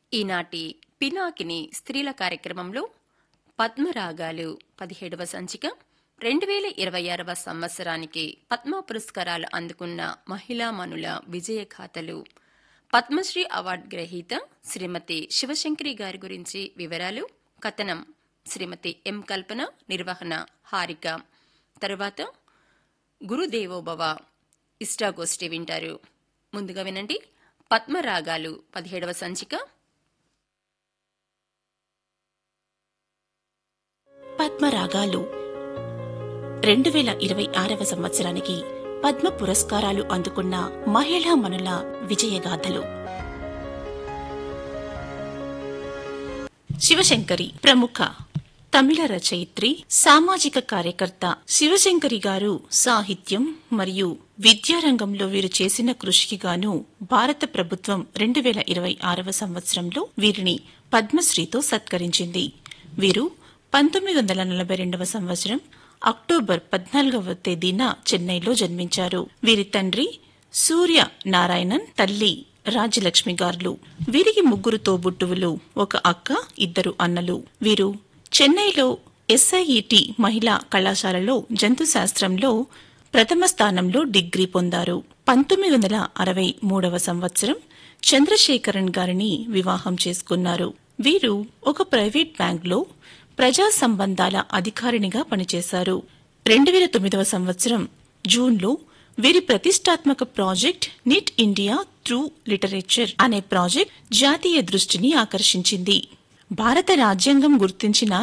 ఈనాటి పినాకిని స్త్రీల కార్యక్రమంలో పద్మరాగాలు పదిహేడవ సంచిక రెండు వేల ఇరవై ఆరవ సంవత్సరానికి పద్మ పురస్కారాలు అందుకున్న మహిళా మనుల విజయ ఖాతలు పద్మశ్రీ అవార్డు గ్రహీత శ్రీమతి శివశంకరి గారి గురించి వివరాలు కథనం శ్రీమతి ఎం కల్పన నిర్వహణ హారిక తరువాత గురుదేవోభవ ఇష్టాగోష్ఠి వింటారు ముందుగా వినండి పద్మరాగాలు పదిహేడవ సంచిక పద్మరాగాలు రెండు వేల ఇరవై ఆరవ సంవత్సరానికి పద్మ పురస్కారాలు అందుకున్న మహిళా మనుల విజయగాథలు శివశంకరి ప్రముఖ తమిళ రచయిత్రి సామాజిక కార్యకర్త శివశంకరి గారు సాహిత్యం మరియు విద్యారంగంలో వీరు చేసిన కృషికి గాను భారత ప్రభుత్వం రెండు వేల ఇరవై ఆరవ సంవత్సరంలో వీరిని పద్మశ్రీతో సత్కరించింది వీరు పంతొమ్మిది వందల నలభై రెండవ సంవత్సరం అక్టోబర్ పద్నాలుగవ తేదీన చెన్నైలో జన్మించారు వీరి తండ్రి సూర్య నారాయణన్ తల్లి రాజ్యలక్ష్మి గారులు వీరికి ముగ్గురు తోబుట్టువులు ఒక అక్క ఇద్దరు అన్నలు వీరు చెన్నైలో ఎస్ఐఈటి మహిళా కళాశాలలో జంతు శాస్త్రంలో ప్రథమ స్థానంలో డిగ్రీ పొందారు పంతొమ్మిది వందల అరవై మూడవ సంవత్సరం చంద్రశేఖరన్ గారిని వివాహం చేసుకున్నారు వీరు ఒక ప్రైవేట్ బ్యాంక్లో ప్రజా సంబంధాల అధికారినిగా పనిచేశారు రెండు వేల తొమ్మిదవ సంవత్సరం జూన్లో వీరి ప్రతిష్టాత్మక project knit India through literature అనే ప్రాజెక్ట్ జాతీయ దృష్టిని ఆకర్షించింది భారత రాజ్యాంగం గుర్తించిన